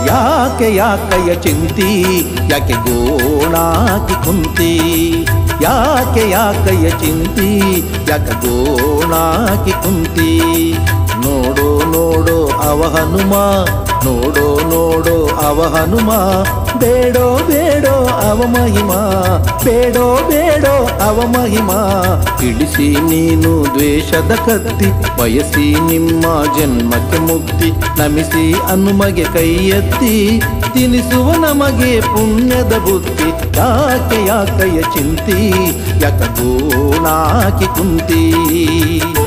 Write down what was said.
ಯಾಕೆ ಯಾಕಯ್ಯ ಚಿಂತಿ ಯಾಕೆ ಗೋಣಾಕಿ ಕುಂತಿ ಯಾಕೆ ಯಾಕಯ್ಯ ಚಿಂತಿ ಯಾಕೆ ಗೋಣಾಕಿ ಕುಂತಿ ನೋಡೋ ನೋಡೋ ಅವ ಹನುಮ ನೋಡೋ ನೋಡೋ ಅವ ಹನುಮ ಬೇಡೋ ಬೇಡೋ ಅವ ಮಹಿಮಾ ಬೇಡೋ ಬೇಡೋ ಅವ ಮಹಿಮಾ ಇಳಿಸಿ ನೀನು ದ್ವೇಷದ ಕತ್ತಿ ಬಯಸಿ ನಿಮ್ಮ ಜನ್ಮಕ್ಕೆ ಮುಕ್ತಿ ನಮಿಸಿ ಹನುಮಗೆ ಕೈ ಎತ್ತಿ ತಿನಿಸುವ ನಮಗೆ ಪುಣ್ಯದ ಬುದ್ಧಿ ಯಾಕೆ ಯಾಕಯ್ಯ ಚಿಂತಿ ಯಾಕ ಗೋಣಾಕಿ ಕುಂತಿ